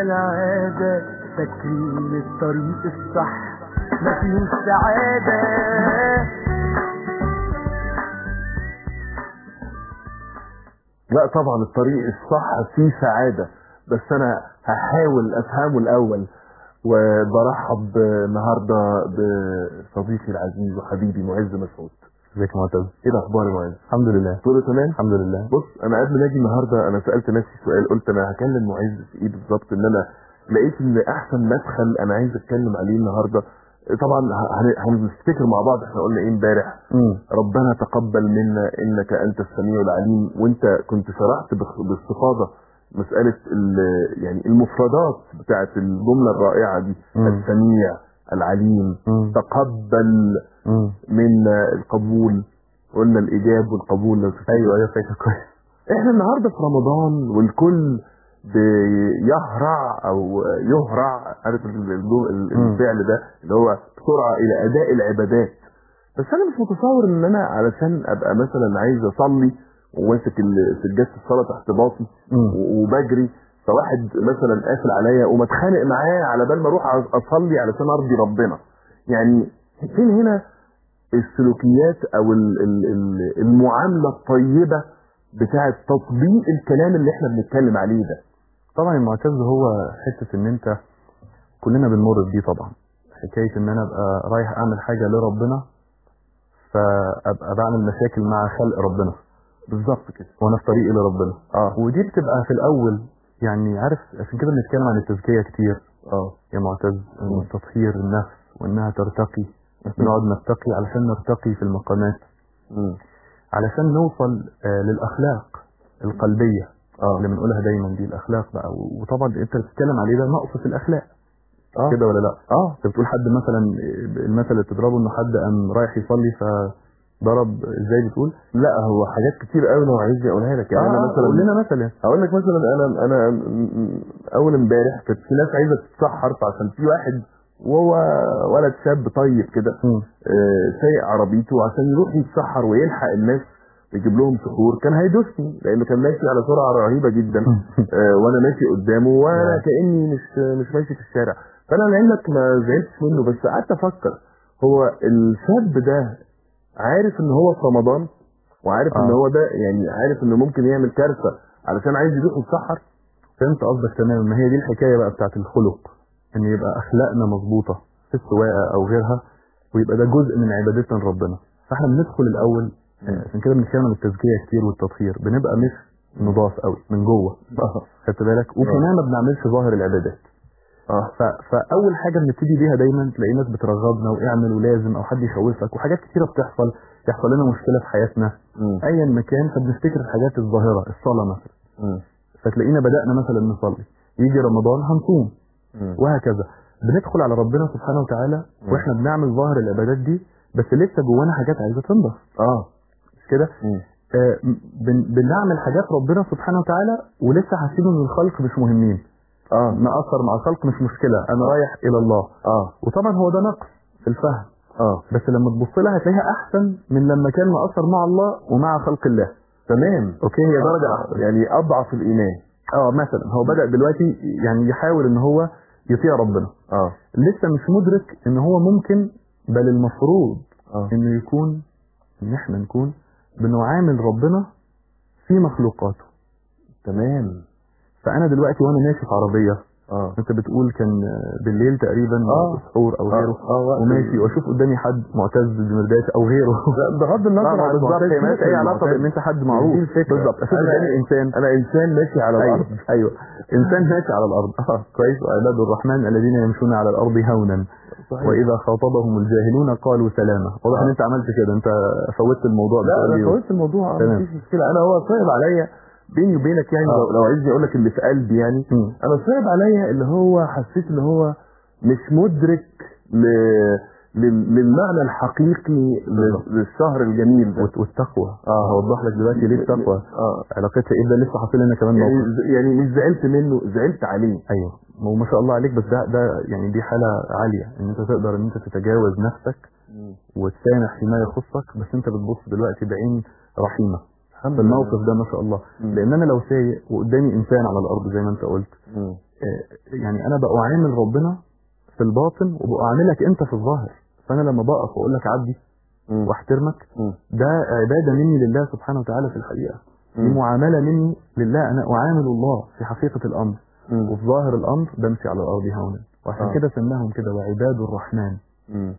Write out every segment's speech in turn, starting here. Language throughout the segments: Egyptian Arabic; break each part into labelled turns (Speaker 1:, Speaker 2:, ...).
Speaker 1: كالعادة فاكرين الطريق الصح مفيهوش سعادة
Speaker 2: لا طبعا الطريق الصح فيه سعادة بس انا هحاول افهمه الاول وبرحب النهارده بصديقي العزيز وحبيبي معز مسعود
Speaker 3: ازيك يا معتز
Speaker 2: ايه الاخبار يا معز
Speaker 3: الحمد لله
Speaker 2: كله تمام
Speaker 3: الحمد لله
Speaker 2: بص انا قبل ما اجي النهارده انا سالت نفسي سؤال قلت انا هكلم معز في ايه بالظبط ان انا لقيت ان احسن مدخل انا عايز اتكلم عليه النهارده طبعا هن- هنفتكر مع بعض احنا قلنا ايه امبارح
Speaker 3: امم
Speaker 2: ربنا تقبل منا انك انت السميع العليم وانت كنت شرحت باخ- باستفاضه مساله ال- يعني المفردات بتاعت الجمله الرائعه دي
Speaker 3: مم.
Speaker 2: السميع العليم
Speaker 3: مم.
Speaker 2: تقبل
Speaker 3: امم
Speaker 2: منا القبول قلنا الايجاب والقبول لو تفتكر.
Speaker 3: ايوه ايوه فاكر كويس
Speaker 2: احنا النهارده في رمضان والكل بيهرع او يهرع عارف ال- الجو- ال-
Speaker 3: مم.
Speaker 2: الفعل ده اللي هو بسرعه الى اداء العبادات بس انا مش متصور ان انا علشان ابقى مثلا عايز اصلي وماسك ال- سجاده الصلاه تحت باطي
Speaker 3: امم
Speaker 2: و- وبجري فواحد مثلا قافل عليا ومتخانق معاه على بال ما اروح اصلي علشان ارضي ربنا يعني فين هنا السلوكيات او ال- ال- ال- المعامله الطيبه بتاعه تطبيق الكلام اللي احنا بنتكلم عليه ده
Speaker 3: طبعا المعتز هو حته ان انت كلنا بنمر بيه طبعا حكايه ان انا ابقى رايح اعمل حاجه لربنا فابقى بعمل مشاكل مع خلق ربنا
Speaker 2: بالظبط كده
Speaker 3: وانا في طريقي لربنا
Speaker 2: اه
Speaker 3: ودي بتبقى في الاول يعني عارف عشان كده بنتكلم عن التزكيه كتير
Speaker 2: اه
Speaker 3: يا معتز
Speaker 2: مم.
Speaker 3: تطهير النفس وانها ترتقي بنقعد نرتقي علشان نرتقي في المقامات
Speaker 2: مم.
Speaker 3: علشان نوصل آه، للاخلاق القلبيه
Speaker 2: اه
Speaker 3: اللي بنقولها دايما دي الاخلاق بقى و- وطبعا انت بتتكلم عليه ده نقص في الاخلاق
Speaker 2: اه
Speaker 3: كده ولا لا
Speaker 2: اه
Speaker 3: انت بتقول حد مثلا المثل اللي بتضربه انه حد قام رايح يصلي فضرب ازاي بتقول
Speaker 2: لا هو حاجات كتير قوي لو عايز اقولها لك يعني انا مثلا
Speaker 3: قول لنا مثلا
Speaker 2: هقول لك مثلا انا انا م- م- اول امبارح كانت في ناس عايزه تتسحر فعشان في واحد وهو ولد شاب طيب كده
Speaker 3: مم.
Speaker 2: آه، سايق عربيته عشان يروح يتسحر ويلحق الناس ويجيب لهم سحور كان هيدوسني لانه كان ماشي على سرعه رهيبه جدا آه، وانا ماشي قدامه وانا
Speaker 3: نعم.
Speaker 2: كاني مش مش ماشي في الشارع فانا لعلمك ما زعلتش منه بس قعدت افكر هو الشاب ده عارف ان هو في رمضان وعارف ان
Speaker 3: آه.
Speaker 2: هو ده يعني عارف انه ممكن يعمل كارثه علشان عايز يروح يتسحر
Speaker 3: فهمت قصدك تماما ما هي دي الحكايه بقى بتاعت الخلق ان يبقى اخلاقنا مظبوطه في السواقه او غيرها ويبقى ده جزء من عبادتنا لربنا فاحنا بندخل الاول آه، عشان كده بنتكلم عن التزكيه كتير والتطهير بنبقى مش نضاف قوي من جوه خدت بالك وكمان ما بنعملش ظاهر العبادات
Speaker 2: اه
Speaker 3: ف- فاول حاجه بنبتدي بيها دايما تلاقي ناس بترغبنا واعمل ولازم او حد يخوفك وحاجات كتيره بتحصل يحصل لنا مشكله في حياتنا
Speaker 2: مم.
Speaker 3: ايا مكان فبنفتكر الحاجات الظاهره الصلاه مثلا
Speaker 2: مم.
Speaker 3: فتلاقينا بدانا مثلا نصلي يجي رمضان هنصوم
Speaker 2: مم.
Speaker 3: وهكذا بندخل على ربنا سبحانه وتعالى واحنا بنعمل ظاهر العبادات دي بس لسه جوانا حاجات عايزه تنضف
Speaker 2: اه
Speaker 3: مش كده
Speaker 2: مم.
Speaker 3: آه بن بنعمل حاجات ربنا سبحانه وتعالى ولسه حاسين ان الخلق مش مهمين
Speaker 2: اه
Speaker 3: نأثر مع الخلق مش مشكله انا رايح الى الله
Speaker 2: اه
Speaker 3: وطبعا هو ده نقص في الفهم
Speaker 2: اه
Speaker 3: بس لما تبص لها هتلاقيها احسن من لما كان مأثر مع الله ومع خلق الله
Speaker 2: تمام
Speaker 3: اوكي هي درجه احسن
Speaker 2: يعني اضعف الايمان
Speaker 3: اه مثلا هو بدأ دلوقتي يعني يحاول ان هو يطيع ربنا
Speaker 2: اه
Speaker 3: لسه مش مدرك ان هو ممكن بل المفروض
Speaker 2: اه
Speaker 3: انه يكون ان احنا نكون بنعامل ربنا في مخلوقاته
Speaker 2: تمام
Speaker 3: فانا دلوقتي وانا ماشي في عربيه
Speaker 2: اه
Speaker 3: انت بتقول كان بالليل تقريبا
Speaker 2: آه.
Speaker 3: سحور او غيره
Speaker 2: اه وقت
Speaker 3: وماشي واشوف قدامي حد معتز بمرداش او غيره
Speaker 2: لا، بغض النظر
Speaker 3: لا،
Speaker 2: عن
Speaker 3: بالظبط
Speaker 2: المعتاد،
Speaker 3: هي
Speaker 2: في
Speaker 3: مالهاش
Speaker 2: ناس
Speaker 3: اي علاقه
Speaker 2: المعتاد.
Speaker 3: بان انت حد معروف
Speaker 2: دي الفكرة.
Speaker 3: بالظبط اشوف
Speaker 2: أنا-
Speaker 3: قدامي انسان
Speaker 2: انا انسان ماشي على
Speaker 3: ايوه
Speaker 2: الارض
Speaker 3: ايوه انسان ماشي على الارض اه كويس وعباد الرحمن الذين يمشون على الارض هونا
Speaker 2: صحيح.
Speaker 3: واذا خاطبهم الجاهلون قالوا سلاما واضح ان
Speaker 2: آه.
Speaker 3: انت عملت كده انت فوتت الموضوع
Speaker 2: لا
Speaker 3: بتقول
Speaker 2: انا
Speaker 3: لي
Speaker 2: فوتت الموضوع
Speaker 3: تمام.
Speaker 2: مفيش مشكله انا هو صعب عليا بيني وبينك يعني
Speaker 3: آه.
Speaker 2: لو, لو عايزني اقول لك اللي في قلبي يعني
Speaker 3: مم.
Speaker 2: انا صعب عليا اللي هو حسيت اللي هو مش مدرك ل... لل- للمعنى الحقيقي ل-
Speaker 3: بالظبط.
Speaker 2: للشهر الجميل ده
Speaker 3: والت- والتقوى
Speaker 2: آه.
Speaker 3: هوضح لك دلوقتي ليه التقوى
Speaker 2: اه
Speaker 3: علاقتها ايه ده لسه حاصل لنا كمان
Speaker 2: يعني
Speaker 3: موقف
Speaker 2: يعني مش زعلت منه زعلت عليه
Speaker 3: ايوه وما شاء الله عليك بس ده ده يعني دي حاله عاليه ان انت تقدر ان انت تتجاوز نفسك وتسامح فيما يخصك بس انت بتبص دلوقتي بعين رحيمه
Speaker 2: الحمد
Speaker 3: في الموقف ده ما شاء الله
Speaker 2: مم.
Speaker 3: لان انا لو سايق وقدامي انسان على الارض زي ما انت قلت
Speaker 2: مم.
Speaker 3: آه، يعني انا بعامل ربنا في الباطن وبعاملك انت في الظاهر فانا لما بقف واقول لك عبدي
Speaker 2: مم.
Speaker 3: واحترمك
Speaker 2: مم.
Speaker 3: ده عباده مني لله سبحانه وتعالى في الحقيقه دي
Speaker 2: مم.
Speaker 3: معامله مني لله انا اعامل الله في حقيقه الامر
Speaker 2: مم.
Speaker 3: وفي ظاهر الامر بمشي على الارض هونا وعشان
Speaker 2: آه.
Speaker 3: كده سماهم كده وعباد الرحمن
Speaker 2: مم.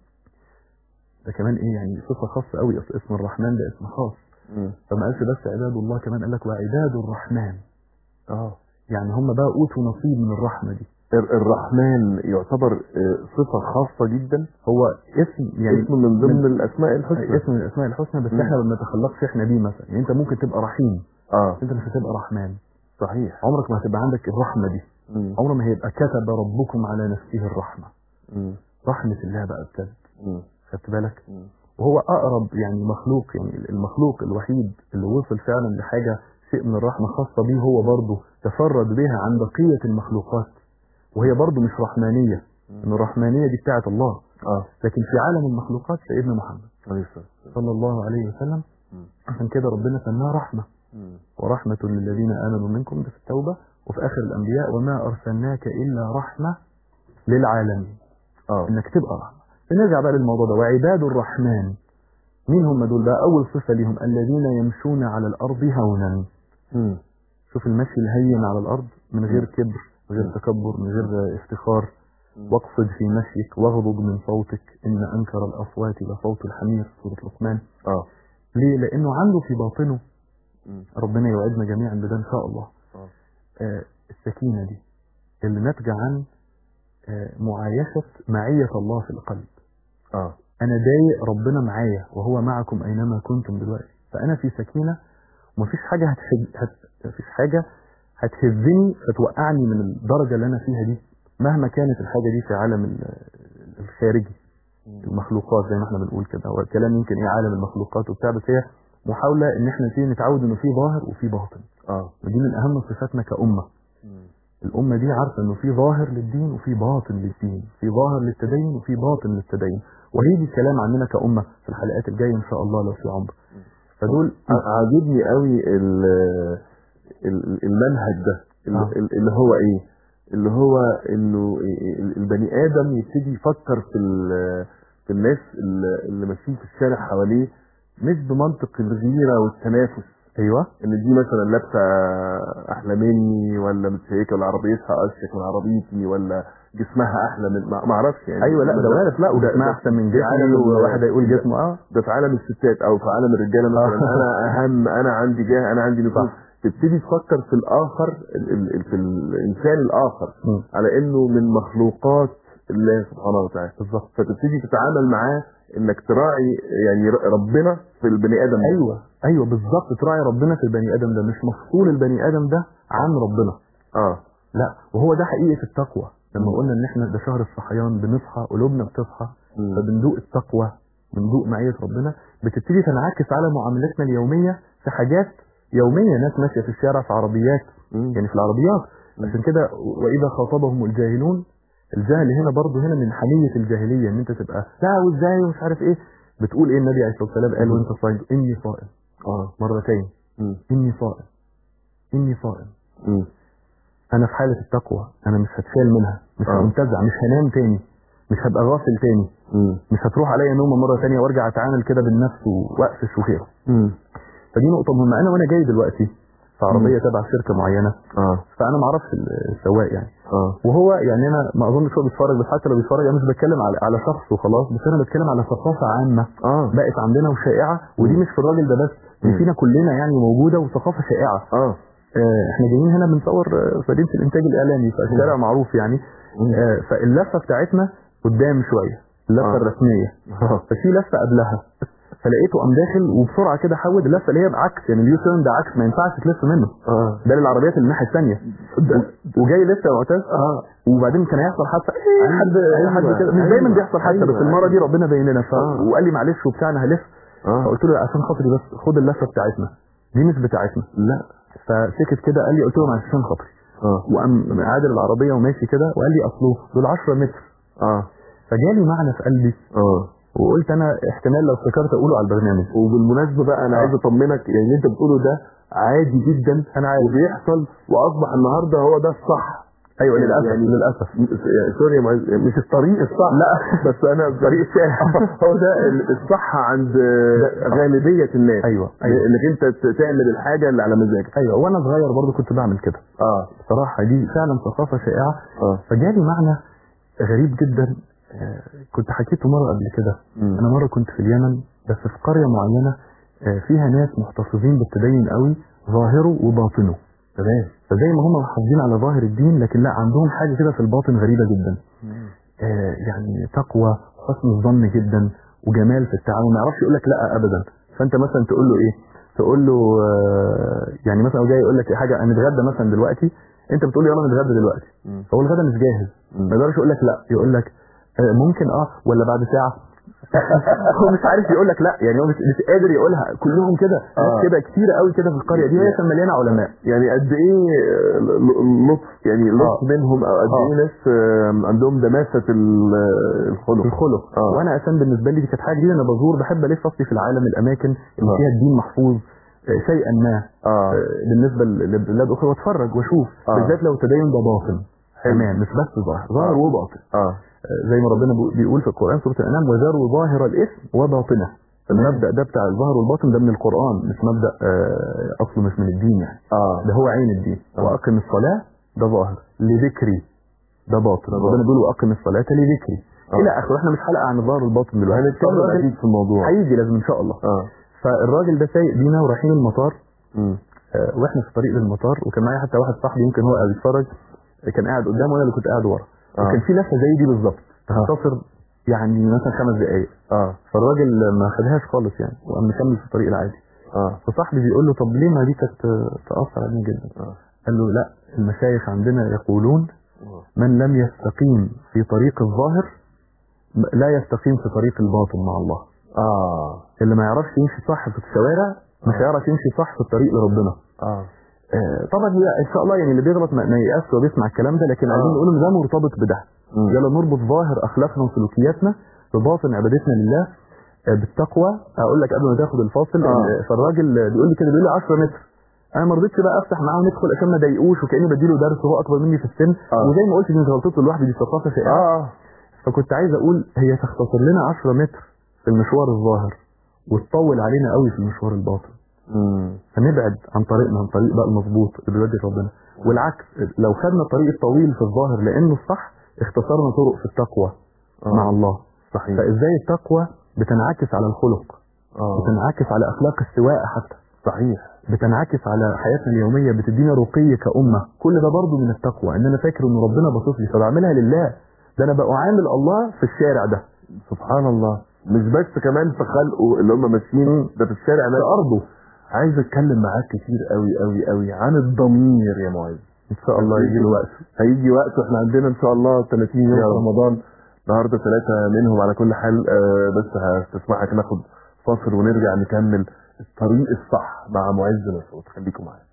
Speaker 3: ده كمان ايه يعني صفه خاصه قوي أصل اسم الرحمن ده اسم خاص
Speaker 2: مم.
Speaker 3: فما قالش بس عباد الله كمان قال لك وعباد الرحمن
Speaker 2: اه
Speaker 3: يعني هم بقى اوتوا نصيب من الرحمه دي
Speaker 2: ال- الرحمن يعتبر آه، صفة خاصة جدا
Speaker 3: هو اسم يعني
Speaker 2: اسم من ضمن
Speaker 3: من-
Speaker 2: الأسماء الحسنى
Speaker 3: اسم من الاسماء الحسنى بس
Speaker 2: مم.
Speaker 3: احنا ما بنتخلقش احنا بيه مثلا يعني انت ممكن تبقى رحيم
Speaker 2: اه
Speaker 3: بس انت مش هتبقى رحمن
Speaker 2: صحيح
Speaker 3: عمرك ما هتبقى عندك الرحمه دي
Speaker 2: مم.
Speaker 3: عمره ما هيبقى كتب ربكم على نفسه الرحمه
Speaker 2: مم.
Speaker 3: رحمه الله بقى بجد
Speaker 2: مم.
Speaker 3: خدت بالك
Speaker 2: مم.
Speaker 3: وهو اقرب يعني مخلوق يعني المخلوق الوحيد اللي وصل فعلا لحاجه شيء من الرحمه خاصه بيه هو برضه تفرد بها عن بقيه المخلوقات وهي برضه مش رحمانيه ان الرحمانيه دي بتاعت الله
Speaker 2: اه
Speaker 3: لكن في عالم المخلوقات سيدنا محمد
Speaker 2: عليه الصلاة والسلام.
Speaker 3: صلى الله عليه وسلم
Speaker 2: مم.
Speaker 3: عشان كده ربنا سماه رحمه
Speaker 2: مم.
Speaker 3: ورحمة للذين آمنوا منكم ده في التوبة وفي آخر الأنبياء وما أرسلناك إلا رحمة للعالمين
Speaker 2: اه
Speaker 3: إنك تبقى رحمة فنرجع بقى للموضوع ده وعباد الرحمن مين هم دول بقى أول صفة ليهم الذين يمشون على الأرض هونا
Speaker 2: مم.
Speaker 3: شوف المشي الهين على الأرض من غير كبر من غير تكبر من غير افتخار واقصد في مشيك واغضض من صوتك إن أنكر الأصوات لصوت الحمير سورة لقمان
Speaker 2: اه
Speaker 3: ليه؟ لأنه عنده في باطنه
Speaker 2: مم.
Speaker 3: ربنا يوعدنا جميعا بده إن شاء الله
Speaker 2: آه.
Speaker 3: آه، السكينة دي اللي ناتجة عن آه، معايشة معية الله في القلب
Speaker 2: اه
Speaker 3: أنا ضايق ربنا معايا وهو معكم أينما كنتم دلوقتي فأنا في سكينة ومفيش حاجة هتهز هت... مفيش حاجة هتهزني فتوقعني من الدرجة اللي أنا فيها دي مهما كانت الحاجة دي في عالم ال- الخارجي المخلوقات زي ما احنا بنقول كده هو الكلام يمكن ايه عالم المخلوقات وبتاع بس هي محاولة ان احنا نبتدي نتعود انه في ظاهر وفي باطن
Speaker 2: اه
Speaker 3: ودي من اهم صفاتنا كأمة
Speaker 2: مم.
Speaker 3: الأمة دي عارفة إنه في ظاهر للدين وفي باطن للدين، في ظاهر للتدين وفي باطن للتدين، وهيجي الكلام عننا كأمة في الحلقات الجاية إن شاء الله لو في عمر. فدول
Speaker 2: ع- عاجبني قوي ال- ال- المنهج ده اللي,
Speaker 3: آه.
Speaker 2: اللي هو ايه اللي هو انه ال- البني ادم يبتدي يفكر في ال- في الناس اللي اللي ماشيين في الشارع حواليه مش بمنطق الغيره والتنافس
Speaker 3: أيوه
Speaker 2: ان دي مثلا لابسه احلى مني ولا متشيكه ولا عربيتها اشيك من عربيتي ولا جسمها احلى من ما ما اعرفش يعني
Speaker 3: أيوه لا ده وارد لا وده
Speaker 2: ده-
Speaker 3: أحسن من
Speaker 2: في
Speaker 3: جسمي
Speaker 2: عالم ال-
Speaker 3: وواحد هيقول جسمه أه
Speaker 2: ده في عالم الستات او في عالم الرجاله مثلا
Speaker 3: آه.
Speaker 2: انا اهم انا عندي جاه انا عندي نفوذ
Speaker 3: صح.
Speaker 2: تبتدي تفكر في الاخر ال- ال- ال- في الانسان الاخر
Speaker 3: مم.
Speaker 2: على انه من مخلوقات الله سبحانه وتعالى
Speaker 3: بالظبط
Speaker 2: فتبتدي تتعامل معاه انك تراعي يعني ر- ربنا في البني ادم ده.
Speaker 3: أيوه أيوه بالظبط تراعي ربنا في البني آدم ده مش مفصول البني آدم ده عن ربنا.
Speaker 2: اه
Speaker 3: لا وهو ده حقيقة التقوى لما قلنا إن إحنا ده شهر الصحيان بنصحى قلوبنا بتصحى
Speaker 2: مم.
Speaker 3: فبندوق التقوى بندوق معية ربنا بتبتدي تنعكس على معاملاتنا اليومية في حاجات يومية ناس ماشية في الشارع في عربيات
Speaker 2: مم.
Speaker 3: يعني في العربيات
Speaker 2: مم.
Speaker 3: عشان كده وإذا خاطبهم الجاهلون الجهل هنا برضه هنا من حمية الجاهلية ان انت تبقى لا وازاي ومش عارف ايه بتقول ايه النبي عليه الصلاة والسلام قال وانت صايم اني صائم
Speaker 2: اه
Speaker 3: مرتين
Speaker 2: مم.
Speaker 3: اني صائم اني صائم
Speaker 2: مم.
Speaker 3: انا في حالة التقوى انا مش هتشال منها مش
Speaker 2: آه.
Speaker 3: هنتزع مش هنام تاني مش هبقى غافل تاني
Speaker 2: مم.
Speaker 3: مش هتروح عليا نومه مره ثانيه وارجع اتعامل كده بالنفس واقفش وغيره
Speaker 2: مم.
Speaker 3: فدي نقطه مهمه انا وانا جاي دلوقتي في عربيه تبع شركه معينه
Speaker 2: اه
Speaker 3: فانا ما اعرفش السواق يعني
Speaker 2: اه
Speaker 3: وهو يعني انا ما اظنش هو بيتفرج بس حتى لو بيتفرج انا مش بتكلم على على شخص وخلاص بس انا بتكلم على ثقافه عامه
Speaker 2: اه
Speaker 3: بقت عندنا وشائعه ودي مش في الراجل ده بس دي
Speaker 2: مم.
Speaker 3: فينا كلنا يعني موجوده وثقافه شائعه
Speaker 2: اه
Speaker 3: آه، احنا جايين هنا بنصور آه، في مدينه الانتاج الاعلامي فالشارع معروف يعني
Speaker 2: مم.
Speaker 3: آه، فاللفه بتاعتنا قدام شويه اللفه
Speaker 2: آه.
Speaker 3: الرسميه
Speaker 2: آه.
Speaker 3: ففي لفه قبلها فلقيته قام داخل وبسرعه كده حود اللفه اللي هي بعكس يعني اليو تيرن ده عكس ما ينفعش تلف منه
Speaker 2: اه
Speaker 3: ده للعربيات اللي الناحيه الثانيه وجاي لسه يا معتز
Speaker 2: اه
Speaker 3: وبعدين كان هيحصل حادثه إيه حد
Speaker 2: أيوة،
Speaker 3: حد كده مش
Speaker 2: أيوة،
Speaker 3: دايما بيحصل حادثه بس
Speaker 2: أيوة،
Speaker 3: المره دي
Speaker 2: أيوة.
Speaker 3: ربنا بين لنا ف...
Speaker 2: آه.
Speaker 3: وقال لي معلش وبتاع انا هلف
Speaker 2: اه
Speaker 3: فقلت له عشان خاطري بس خد اللفه بتاعتنا دي مش بتاعتنا
Speaker 2: لا
Speaker 3: فسكت كده قال لي قلت له معلش عشان خاطري
Speaker 2: اه
Speaker 3: وقام عادل العربيه وماشي كده وقال لي اصله دول 10 متر
Speaker 2: اه
Speaker 3: فجالي معنى في قلبي
Speaker 2: اه
Speaker 3: وقلت انا احتمال لو افتكرت اقوله على البرنامج
Speaker 2: وبالمناسبه بقى انا
Speaker 3: آه.
Speaker 2: عايز اطمنك يعني اللي انت بتقوله ده عادي جدا
Speaker 3: انا عارف
Speaker 2: وبيحصل واصبح النهارده هو ده الصح
Speaker 3: ايوه للاسف
Speaker 2: يعني-
Speaker 3: للاسف
Speaker 2: يعني سوري يا معز مش الطريق الصح لا بس انا
Speaker 3: طريق الشارع
Speaker 2: هو ده الصح عند غالبيه الناس
Speaker 3: ايوه ايوه
Speaker 2: انك انت ت- تعمل الحاجه اللي على مزاجك
Speaker 3: ايوه وانا صغير برضو كنت بعمل كده
Speaker 2: اه
Speaker 3: بصراحه دي فعلا ثقافه شائعه
Speaker 2: اه
Speaker 3: فجالي معنى غريب جدا آه، كنت حكيته مره قبل كده
Speaker 2: مم.
Speaker 3: انا مره كنت في اليمن بس في قريه معينه آه، فيها ناس محتفظين بالتدين قوي ظاهره وباطنه
Speaker 2: تمام
Speaker 3: فزي ما هم محافظين على ظاهر الدين لكن لا عندهم حاجه كده في الباطن غريبه جدا آه، يعني تقوى حسن الظن جدا وجمال في التعامل ما يعرفش يقول لك لا ابدا فانت مثلا تقول له ايه تقول له آه، يعني مثلا هو جاي يقول لك حاجه هنتغدى مثلا دلوقتي انت بتقول له يلا نتغدى دلوقتي
Speaker 2: مم.
Speaker 3: فهو الغدا مش جاهز
Speaker 2: مم.
Speaker 3: ما يقدرش يقول لك لا يقول لك آه، ممكن اه ولا بعد ساعه هو مش عارف يقول لك لا يعني هو مش, مش قادر يقولها كلهم كده ناس
Speaker 2: آه.
Speaker 3: كده كتير قوي كده في القريه دي هي كان مليانه علماء
Speaker 2: يعني قد ايه ل- لطف يعني لطف
Speaker 3: آه.
Speaker 2: منهم او قد
Speaker 3: آه.
Speaker 2: ايه ناس آم، عندهم دماسه ال- الخلق
Speaker 3: الخلق
Speaker 2: آه.
Speaker 3: وانا اساسا بالنسبه لي دي كانت حاجه جديده انا بزور بحب الف اصلي في العالم الاماكن اللي
Speaker 2: آه.
Speaker 3: فيها الدين محفوظ آه، شيئا ما
Speaker 2: اه
Speaker 3: آه، بالنسبه ل- لبلاد اخرى واتفرج واشوف
Speaker 2: آه.
Speaker 3: بالذات لو التدين ده باطن
Speaker 2: حلو.
Speaker 3: تمام مش بس ظاهر ظاهر
Speaker 2: آه.
Speaker 3: وباطن
Speaker 2: اه
Speaker 3: آه، زي ما ربنا بيقول- بيقول في القران سوره الانعام وذروا ظاهر الاثم وباطنه المبدا ده بتاع الظاهر والباطن ده من القران مش مبدا آه، اصله مش من الدين يعني
Speaker 2: اه
Speaker 3: ده هو عين الدين
Speaker 2: آه.
Speaker 3: واقم الصلاه ده ظاهر لذكري ده باطن
Speaker 2: ده
Speaker 3: ربنا
Speaker 2: باطن.
Speaker 3: بيقول واقم الصلاه لذكري
Speaker 2: آه.
Speaker 3: الى اخره احنا مش حلقه عن الظاهر والباطن دلوقتي
Speaker 2: هنتكلم
Speaker 3: فالراجل
Speaker 2: اكيد في الموضوع
Speaker 3: هيجي لازم ان شاء الله
Speaker 2: اه
Speaker 3: فالراجل ده سايق بينا ورايحين المطار
Speaker 2: مم.
Speaker 3: آه، واحنا في الطريق للمطار وكان معايا حتى واحد صاحبي يمكن هو قاعد يتفرج كان قاعد قدام وانا اللي كنت قاعد ورا
Speaker 2: آه.
Speaker 3: وكان في لفه زي دي بالظبط تختصر يعني مثلا خمس دقائق
Speaker 2: اه
Speaker 3: فالراجل ما خدهاش خالص يعني وقام مكمل في الطريق العادي
Speaker 2: اه
Speaker 3: فصاحبي بيقول له طب ليه ما دي كانت تاثر علينا جدا
Speaker 2: اه
Speaker 3: قال له لا المشايخ عندنا يقولون من لم يستقيم في طريق الظاهر لا يستقيم في طريق الباطن مع الله
Speaker 2: اه
Speaker 3: اللي ما يعرفش يمشي صح في الشوارع مش هيعرف يمشي صح في الطريق لربنا
Speaker 2: اه
Speaker 3: آه، طبعا هي ان شاء الله يعني اللي بيغلط ما ما ييأسش وبيسمع الكلام ده لكن عايزين
Speaker 2: آه.
Speaker 3: نقول ان ده مرتبط بده
Speaker 2: مم.
Speaker 3: يلا نربط ظاهر اخلاقنا وسلوكياتنا بباطن عبادتنا لله آه، بالتقوى اقول لك قبل ما تاخد الفاصل
Speaker 2: آه.
Speaker 3: آه، فالراجل آه، بيقول لي كده بيقول لي 10 متر انا ما رضيتش بقى افتح معاه وندخل عشان ما اضايقوش وكاني بديله درس وهو اكبر مني في السن
Speaker 2: آه.
Speaker 3: وزي ما قلت دي مش غلطته لوحدي دي ثقافه شائعه
Speaker 2: اه
Speaker 3: فكنت عايز اقول هي تختصر لنا 10 متر في المشوار الظاهر وتطول علينا قوي في المشوار الباطن
Speaker 2: مم.
Speaker 3: فنبعد عن طريقنا عن طريق بقى المظبوط اللي بيودي ربنا والعكس لو خدنا الطريق الطويل في الظاهر لانه الصح اختصرنا طرق في التقوى
Speaker 2: آه.
Speaker 3: مع الله
Speaker 2: صحيح
Speaker 3: فازاي التقوى بتنعكس على الخلق
Speaker 2: اه
Speaker 3: بتنعكس على اخلاق السواقه حتى
Speaker 2: صحيح
Speaker 3: بتنعكس على حياتنا اليوميه بتدينا رقي كامه كل ده برضه من التقوى ان انا فاكر ان ربنا باصص لي فبعملها لله ده انا بعامل الله في الشارع ده
Speaker 2: سبحان الله مش بس كمان في خلقه اللي هم ماشيين ده في الشارع
Speaker 3: في
Speaker 2: نفسه
Speaker 3: ارضه
Speaker 2: عايز اتكلم معاك كتير قوي قوي قوي عن الضمير يا معاذ
Speaker 3: ان شاء الله يجي له وقت
Speaker 2: هيجي وقت واحنا عندنا ان شاء الله 30 يوم
Speaker 3: يا
Speaker 2: في
Speaker 3: رب.
Speaker 2: رمضان النهارده ثلاثة منهم على كل حال آه، بس هستسمحك ناخد فاصل ونرجع نكمل الطريق الصح مع معز مسعود خليكم معايا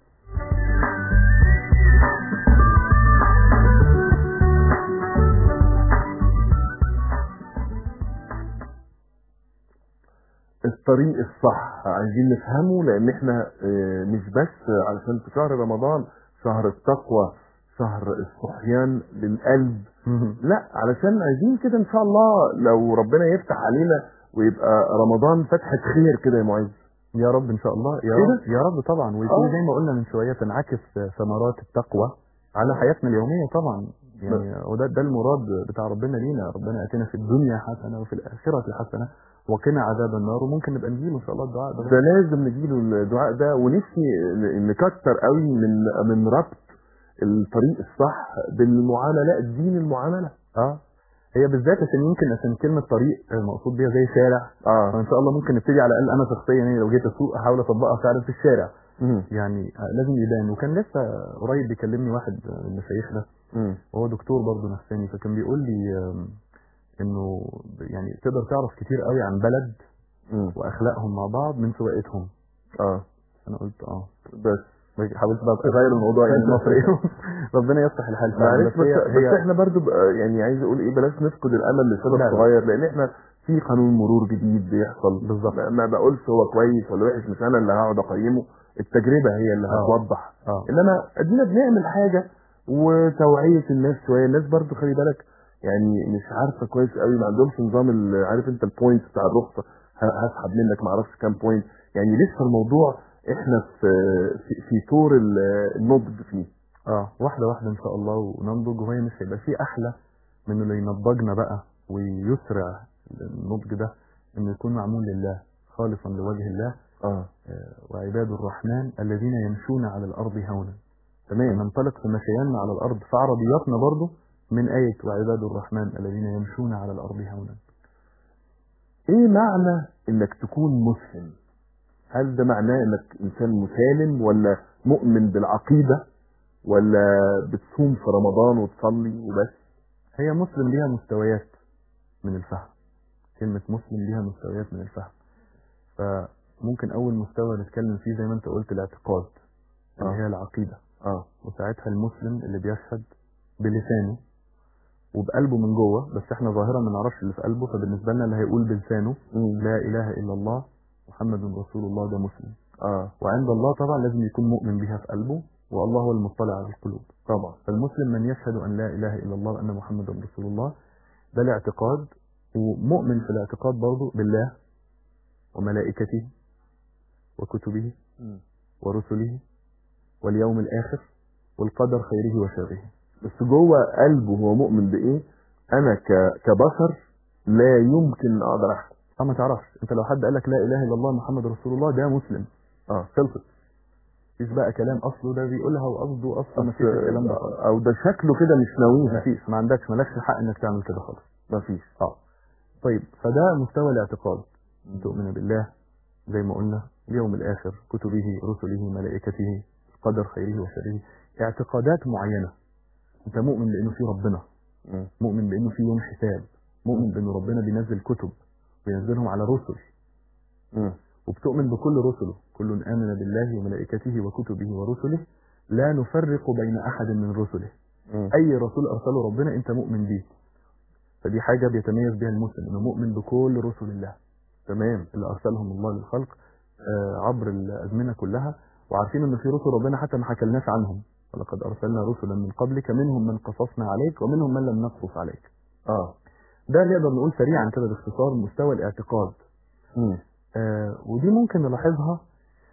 Speaker 2: الطريق الصح عايزين نفهمه لان احنا آه، مش بس علشان في شهر رمضان شهر التقوى شهر الصحيان للقلب لا علشان عايزين كده ان شاء الله لو ربنا يفتح علينا ويبقى رمضان فتحة خير كده يا معز
Speaker 3: يا رب ان شاء الله يا
Speaker 2: كده؟
Speaker 3: رب يا رب طبعا ويكون
Speaker 2: آه.
Speaker 3: زي ما قلنا من شويه تنعكس ثمرات التقوى على حياتنا اليوميه طبعا يعني وده ده المراد بتاع ربنا لينا ربنا اتنا في الدنيا حسنه وفي الاخره حسنه وقنا عذاب النار وممكن نبقى نجيله ان شاء الله الدعاء ده
Speaker 2: ده لازم نجيله الدعاء ده ونفسي ن- نكتر قوي من من ربط الطريق الصح بالمعاملة دين المعاملة
Speaker 3: اه هي بالذات عشان يمكن عشان كلمه طريق آه، مقصود بيها زي شارع
Speaker 2: اه
Speaker 3: فان شاء الله ممكن نبتدي على الاقل انا شخصيا يعني لو جيت اسوق احاول اطبقها فعلا في الشارع
Speaker 2: مم.
Speaker 3: يعني آه، لازم يبان وكان لسه قريب بيكلمني واحد من مشايخنا
Speaker 2: مم.
Speaker 3: وهو دكتور برضه نفساني فكان بيقول لي آم، انه يعني تقدر تعرف كتير قوي عن بلد
Speaker 2: مم.
Speaker 3: واخلاقهم مع بعض من سواقتهم
Speaker 2: اه
Speaker 3: انا قلت اه
Speaker 2: بس
Speaker 3: حاولت بقى اغير الموضوع يعني مصري ربنا يصلح الحال فعلا.
Speaker 2: معلش بس,
Speaker 3: هي
Speaker 2: بس
Speaker 3: هي
Speaker 2: احنا برضو بقى يعني عايز اقول ايه بلاش نفقد الامل لسبب
Speaker 3: لا، لا.
Speaker 2: صغير لان احنا في قانون مرور جديد بيحصل
Speaker 3: بالظبط.
Speaker 2: ما- ما بقولش هو كويس ولا وحش مش انا اللي هقعد اقيمه التجربه هي اللي
Speaker 3: آه.
Speaker 2: هتوضح
Speaker 3: اه
Speaker 2: انما ادينا بنعمل حاجه وتوعيه الناس شويه الناس برضو خلي بالك يعني مش عارفه كويس قوي ما عندهمش نظام ال- عارف انت البوينتس بتاع الرخصه ه- هسحب منك ما اعرفش كام بوينت يعني لسه الموضوع احنا في في, في طور ال- النضج فيه
Speaker 3: اه واحده واحده ان شاء الله وننضج وهي مش هيبقى في احلى من اللي ينضجنا بقى ويسرع النضج ده انه يكون معمول لله خالصا لوجه الله
Speaker 2: اه
Speaker 3: آه، وعباد الرحمن الذين يمشون على الارض هونا تمام ننطلق في مشياننا على الارض في عربياتنا برضو من آية وعباد الرحمن الذين يمشون على الأرض هونا
Speaker 2: ايه معنى انك تكون مسلم هل ده معناه انك انسان مسالم ولا مؤمن بالعقيده ولا بتصوم في رمضان وتصلي وبس
Speaker 3: هي مسلم ليها مستويات من الفهم كلمة مسلم ليها مستويات من الفهم فممكن أول مستوى نتكلم فيه زي ما أنت قلت الاعتقاد اللي
Speaker 2: آه.
Speaker 3: هي العقيدة
Speaker 2: اه
Speaker 3: وساعتها المسلم اللي بيشهد بلسانه وبقلبه من جوه بس احنا ظاهرا ما نعرفش اللي في قلبه فبالنسبة لنا اللي هيقول بلسانه لا إله إلا الله محمد رسول الله ده مسلم
Speaker 2: اه
Speaker 3: وعند الله طبعا لازم يكون مؤمن بها في قلبه والله هو المطلع على القلوب
Speaker 2: طبعا
Speaker 3: فالمسلم من يشهد أن لا إله إلا الله وأن محمد رسول الله ده الاعتقاد ومؤمن في الاعتقاد برضه بالله وملائكته وكتبه ورسله واليوم الآخر والقدر خيره وشره
Speaker 2: بس جوه قلبه هو مؤمن بايه انا ك... كبشر لا يمكن اقدر احكم
Speaker 3: اه ما تعرفش انت لو حد قال لك لا اله الا الله محمد رسول الله ده مسلم
Speaker 2: اه
Speaker 3: خلصت مفيش بقى كلام اصله ده بيقولها وقصده اصلا مفيش الكلام ده خالص.
Speaker 2: او ده شكله كده مش ناويها
Speaker 3: مفيش ما عندكش مالكش الحق انك تعمل كده خالص
Speaker 2: مفيش
Speaker 3: اه طيب فده مستوى الاعتقاد تؤمن بالله زي ما قلنا اليوم الآخر كتبه رسله ملائكته قدر خيره وشره اعتقادات معينة انت مؤمن بانه في ربنا
Speaker 2: مم.
Speaker 3: مؤمن بانه في يوم حساب مؤمن بانه ربنا بينزل كتب بينزلهم على رسل
Speaker 2: مم.
Speaker 3: وبتؤمن بكل رسله كل آمن بالله وملائكته وكتبه ورسله لا نفرق بين أحد من رسله
Speaker 2: مم.
Speaker 3: أي رسول أرسله ربنا أنت مؤمن بيه فدي حاجة بيتميز بها المسلم أنه مؤمن بكل رسل الله تمام اللي أرسلهم الله للخلق آه، عبر الأزمنة كلها وعارفين أن في رسل ربنا حتى ما حكلناش عنهم ولقد أرسلنا رسلا من قبلك منهم من قصصنا عليك ومنهم من لم نقصص عليك
Speaker 2: اه
Speaker 3: ده نقدر نقول سريعا كده باختصار مستوى الاعتقاد
Speaker 2: مم.
Speaker 3: آه ودي ممكن نلاحظها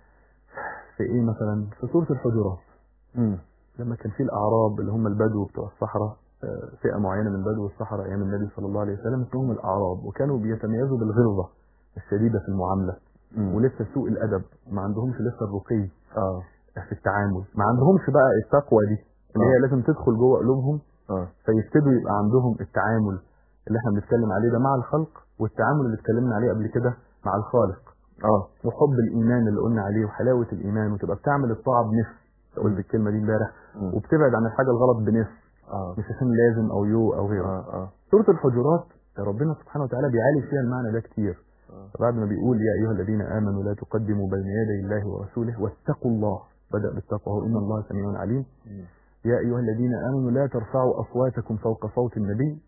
Speaker 3: في ايه مثلا في سورة الحجرات
Speaker 2: مم.
Speaker 3: لما كان في الاعراب اللي هم البدو بتوع الصحراء آه، فئة معينة من بدو الصحراء ايام النبي صلى الله عليه وسلم اسمهم الاعراب وكانوا بيتميزوا بالغلظة الشديدة في المعاملة
Speaker 2: مم.
Speaker 3: ولسه سوء الادب ما عندهمش لسه الرقي
Speaker 2: اه
Speaker 3: في التعامل ما عندهمش بقى التقوى دي اللي هي
Speaker 2: آه.
Speaker 3: لازم تدخل جوه قلوبهم
Speaker 2: اه
Speaker 3: فيبتدوا يبقى عندهم التعامل اللي احنا بنتكلم عليه ده مع الخلق والتعامل اللي اتكلمنا عليه قبل كده مع الخالق
Speaker 2: اه
Speaker 3: وحب الايمان اللي قلنا عليه وحلاوه الايمان وتبقى بتعمل الطاعه بنفس قلت الكلمه دي امبارح
Speaker 2: مم.
Speaker 3: وبتبعد عن الحاجه الغلط بنفس
Speaker 2: اه
Speaker 3: مش عشان لازم او يو او غيره
Speaker 2: اه اه
Speaker 3: سوره الحجرات ربنا سبحانه وتعالى بيعالج فيها المعنى ده كتير بعد ما بيقول يا ايها الذين امنوا لا تقدموا بين يدي الله ورسوله واتقوا الله بدا بالتقوى ان الله سميع عليم
Speaker 2: مم.
Speaker 3: يا أيها الذين آمنوا لا ترفعوا أصواتكم فوق صوت النبي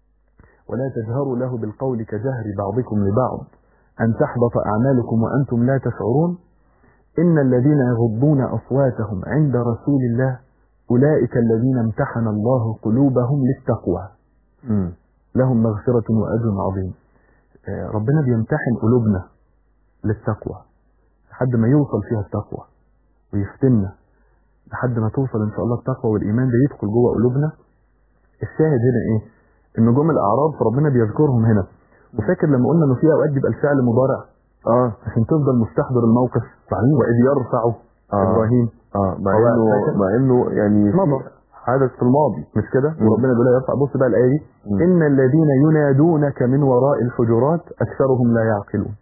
Speaker 3: ولا تجهروا له بالقول كجهر بعضكم لبعض أن تحبط أعمالكم وأنتم لا تشعرون إن الذين يغضون أصواتهم عند رسول الله أولئك الذين امتحن الله قلوبهم للتقوى
Speaker 2: مم.
Speaker 3: لهم مغفرة وأجر عظيم آه، ربنا بيمتحن قلوبنا للتقوى لحد ما يوصل فيها التقوى ويفتنا لحد ما توصل ان شاء الله التقوى والايمان ده يدخل جوه قلوبنا الشاهد هنا ايه ان جم الاعراب فربنا بيذكرهم هنا وفاكر لما قلنا انه في اوقات بيبقى الفعل مضارع
Speaker 2: اه
Speaker 3: عشان تفضل مستحضر الموقف صحيح واذ يرفع
Speaker 2: آه.
Speaker 3: ابراهيم
Speaker 2: اه مع
Speaker 3: هو
Speaker 2: انه
Speaker 3: فاكر؟
Speaker 2: مع انه يعني في
Speaker 3: مضى.
Speaker 2: حدث في الماضي
Speaker 3: مش كده
Speaker 2: مم.
Speaker 3: وربنا بيقول له يرفع بص بقى الايه دي
Speaker 2: مم.
Speaker 3: ان الذين ينادونك من وراء الحجرات اكثرهم لا يعقلون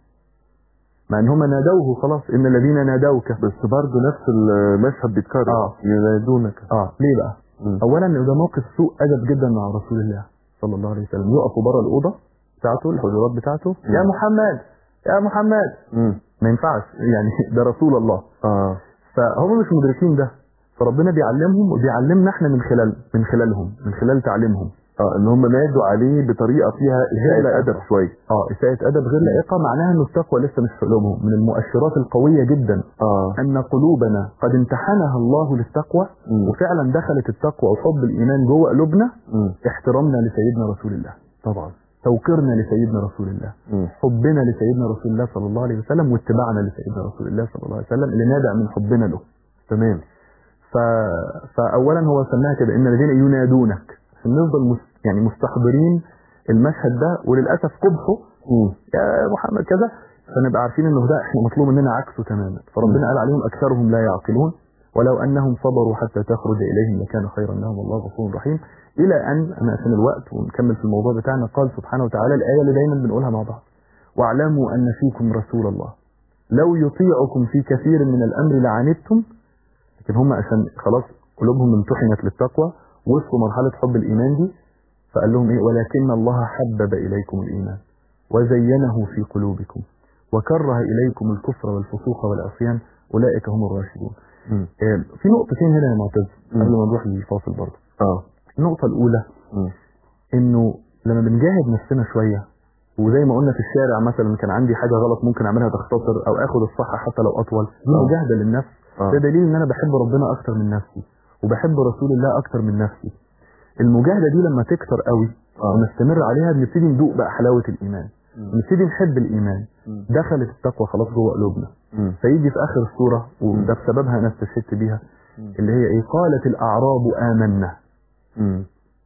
Speaker 3: مع ان هم نادوه خلاص ان الذين نادوك
Speaker 2: بس برضه نفس المشهد بيتكرر
Speaker 3: آه.
Speaker 2: ينادونك
Speaker 3: اه ليه بقى
Speaker 2: مم.
Speaker 3: اولا إن ده موقف سوء ادب جدا مع رسول الله صلى الله عليه وسلم يقفوا بره الاوضه بتاعته الحجرات بتاعته
Speaker 2: مم.
Speaker 3: يا محمد يا محمد
Speaker 2: مم.
Speaker 3: ما ينفعش يعني ده رسول الله
Speaker 2: اه
Speaker 3: فهم مش مدركين ده فربنا بيعلمهم وبيعلمنا احنا من خلال من خلالهم من خلال تعليمهم
Speaker 2: اه ان هم نادوا عليه بطريقه فيها
Speaker 3: غير
Speaker 2: اساءه ادب شويه
Speaker 3: اه اساءة ادب غير لائقة معناها ان التقوى لسه مش في قلوبهم من المؤشرات القوية جدا
Speaker 2: اه
Speaker 3: ان قلوبنا قد امتحنها الله للتقوى
Speaker 2: مم.
Speaker 3: وفعلا دخلت التقوى وحب الايمان جوه قلوبنا
Speaker 2: مم.
Speaker 3: احترامنا لسيدنا رسول الله
Speaker 2: طبعا
Speaker 3: توقيرنا لسيدنا رسول الله
Speaker 2: مم.
Speaker 3: حبنا لسيدنا رسول الله صلى الله عليه وسلم واتباعنا لسيدنا رسول الله صلى الله عليه وسلم اللي نابع من حبنا له
Speaker 2: تمام
Speaker 3: ف... فاولا هو سماها كده ان الذين ينادونك عشان نفضل مس... يعني مستحضرين المشهد ده وللاسف قبحه
Speaker 2: مم.
Speaker 3: يا محمد كذا فنبقى عارفين انه ده احنا مطلوب مننا عكسه تماما فربنا قال عليهم اكثرهم لا يعقلون ولو انهم صبروا حتى تخرج اليهم لكان خيرا لهم والله غفور رحيم الى ان انا عشان الوقت ونكمل في الموضوع بتاعنا قال سبحانه وتعالى الايه اللي دايما بنقولها مع بعض واعلموا ان فيكم رسول الله لو يطيعكم في كثير من الامر لعنتم لكن هم عشان خلاص قلوبهم امتحنت للتقوى وصلوا مرحله حب الايمان دي فقال لهم ايه ولكن الله حبب اليكم الايمان وزينه في قلوبكم وكره اليكم الكفر والفسوق والعصيان اولئك هم الراشدون
Speaker 2: مم.
Speaker 3: آه، في نقطتين هنا يا معتز
Speaker 2: مم.
Speaker 3: قبل ما نروح للفاصل برضه
Speaker 2: اه
Speaker 3: النقطه الاولى
Speaker 2: مم.
Speaker 3: انه لما بنجاهد نفسنا شويه وزي ما قلنا في الشارع مثلا كان عندي حاجه غلط ممكن اعملها تختصر او اخد الصح حتى لو اطول دي
Speaker 2: آه.
Speaker 3: مجاهده للنفس
Speaker 2: آه.
Speaker 3: ده دليل ان انا بحب ربنا اكتر من نفسي وبحب رسول الله اكتر من نفسي المجاهده دي لما تكتر قوي
Speaker 2: آه.
Speaker 3: ونستمر عليها بنبتدي ندوق بقى حلاوه الايمان
Speaker 2: مم.
Speaker 3: نبتدي نحب الايمان
Speaker 2: مم.
Speaker 3: دخلت التقوى خلاص جوه قلوبنا
Speaker 2: مم.
Speaker 3: فيجي في اخر السوره وده بسببها انا استشهدت بيها
Speaker 2: مم.
Speaker 3: اللي هي ايه قالت الاعراب امنا
Speaker 2: مم.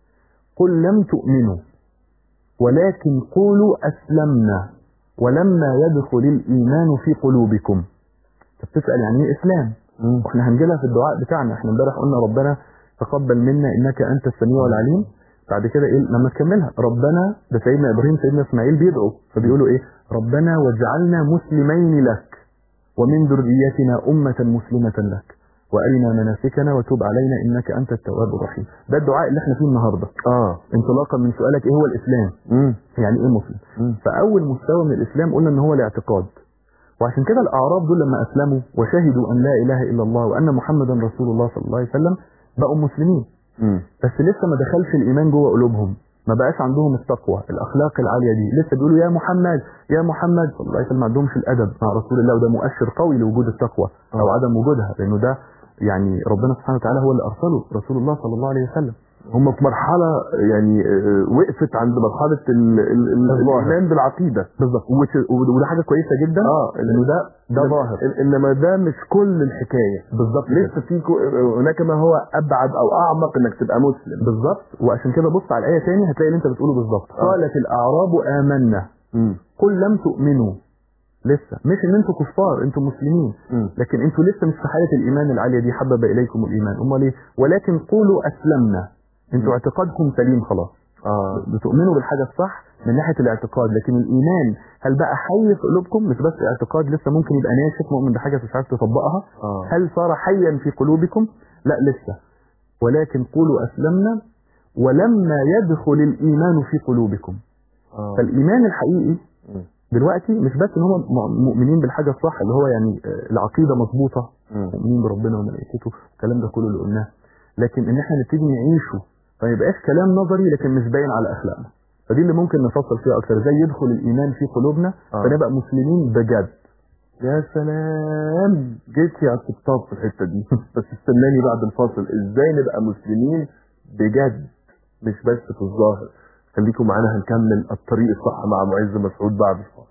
Speaker 3: قل لم تؤمنوا ولكن قولوا أسلمنا ولما يدخل الإيمان في قلوبكم طب تسأل يعني إيه إسلام
Speaker 2: مم.
Speaker 3: واحنا هنجيلها في الدعاء بتاعنا احنا امبارح قلنا ربنا تقبل منا إنك أنت السميع العليم بعد كده إيه لما تكملها ربنا ده سيدنا إبراهيم سيدنا إسماعيل بيدعوا فبيقولوا إيه ربنا واجعلنا مسلمين لك ومن ذريتنا أمة مسلمة لك وأرنا مناسكنا وتب علينا إنك أنت التواب الرحيم ده الدعاء اللي احنا فيه النهارده
Speaker 2: اه
Speaker 3: انطلاقا من سؤالك ايه هو الاسلام
Speaker 2: مم.
Speaker 3: يعني ايه مسلم
Speaker 2: مم.
Speaker 3: فاول مستوى من الاسلام قلنا ان هو الاعتقاد وعشان كده الاعراب دول لما اسلموا وشهدوا ان لا اله الا الله وان محمدا رسول الله صلى الله عليه وسلم بقوا مسلمين
Speaker 2: مم.
Speaker 3: بس لسه ما دخلش الايمان جوه قلوبهم ما بقاش عندهم التقوى الاخلاق العاليه دي لسه بيقولوا يا محمد يا محمد صلى الله عليه وسلم ما عندهمش الادب مع رسول الله وده مؤشر قوي لوجود التقوى او
Speaker 2: آه.
Speaker 3: عدم وجودها لانه ده يعني ربنا سبحانه وتعالى هو اللي ارسله رسول الله صلى الله عليه وسلم
Speaker 2: هم في مرحلة يعني آه، وقفت عند مرحلة ال- ال- ال-
Speaker 3: الظاهر.
Speaker 2: الإيمان بالعقيدة
Speaker 3: بالظبط
Speaker 2: وش-
Speaker 3: وده حاجه كويسه جدا
Speaker 2: اه
Speaker 3: لانه ده ده
Speaker 2: إنما-
Speaker 3: ظاهر
Speaker 2: إن- انما ده مش كل الحكاية
Speaker 3: بالظبط
Speaker 2: لسه في كو- هناك ما هو ابعد او اعمق انك تبقى مسلم
Speaker 3: بالظبط وعشان كده بص على الايه تاني هتلاقي اللي انت بتقوله بالظبط
Speaker 2: آه.
Speaker 3: قالت الاعراب امنا
Speaker 2: مم.
Speaker 3: قل لم تؤمنوا لسه مش ان انتوا كفار انتوا مسلمين
Speaker 2: مم.
Speaker 3: لكن انتوا لسه مش في حاله الايمان العاليه دي حبب اليكم الايمان امال ايه ولكن قولوا اسلمنا انتوا
Speaker 2: مم.
Speaker 3: اعتقادكم سليم خلاص
Speaker 2: اه
Speaker 3: بتؤمنوا بالحاجه الصح من ناحيه الاعتقاد لكن الايمان هل بقى حي في قلوبكم مش بس اعتقاد لسه ممكن يبقى ناشف مؤمن بحاجه مش عارف تطبقها
Speaker 2: اه
Speaker 3: هل صار حيا في قلوبكم لا لسه ولكن قولوا أسلمنا ولما يدخل الإيمان في قلوبكم
Speaker 2: اه
Speaker 3: فالإيمان الحقيقي
Speaker 2: مم.
Speaker 3: دلوقتي مش بس ان هم م- مؤمنين بالحاجة الصح اللي هو يعني آه، العقيدة مظبوطة
Speaker 2: مم.
Speaker 3: مؤمنين بربنا وملائكته الكلام ده كله اللي قلناه لكن ان احنا نبتدي نعيشه فما يبقاش كلام نظري لكن مش باين على اخلاقنا فدي اللي ممكن نفصل فيها اكتر ازاي يدخل الايمان في قلوبنا
Speaker 2: آه.
Speaker 3: فنبقى مسلمين بجد
Speaker 2: يا سلام جيت على الطبطاب في الحته دي بس استناني بعد الفاصل ازاي نبقى مسلمين بجد مش بس في الظاهر خليكم معانا هنكمل الطريق الصح مع معز مسعود بعد الفاصل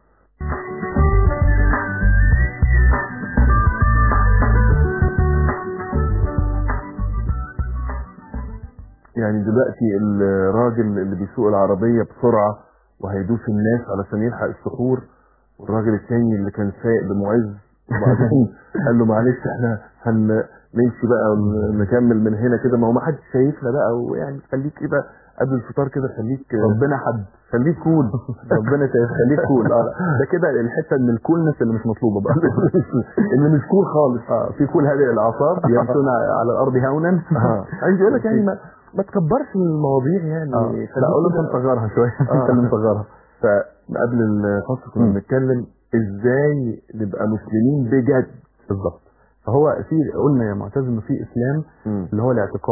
Speaker 2: يعني دلوقتي الراجل اللي بيسوق العربية بسرعة وهيدوس الناس علشان يلحق السحور والراجل التاني اللي كان سايق بمعز وبعدين قال له معلش احنا هنمشي بقى ونكمل من هنا كده ما هو ما حدش شايفنا بقى ويعني خليك كده قبل الفطار كده خليك
Speaker 3: ربنا حد
Speaker 2: خليك كول
Speaker 3: ربنا شايف خليك كول اه ده كده الحته من الكولنس اللي مش مطلوبه بقى
Speaker 2: اللي مش كول خالص
Speaker 3: اه في كول هادئ الاعصاب يمشون على الارض هونا
Speaker 2: اه عايز اقول لك يعني ما ما تكبرش المواضيع يعني
Speaker 3: اه
Speaker 2: خليك
Speaker 3: لا اقول له
Speaker 2: كده-
Speaker 3: انت مصغرها شويه
Speaker 2: آه.
Speaker 3: انت اللي مصغرها
Speaker 2: فقبل الفصل كنا
Speaker 3: مم.
Speaker 2: بنتكلم ازاي نبقى مسلمين بجد
Speaker 3: بالظبط فهو في قلنا يا معتز انه في اسلام
Speaker 2: مم.
Speaker 3: اللي هو الاعتقاد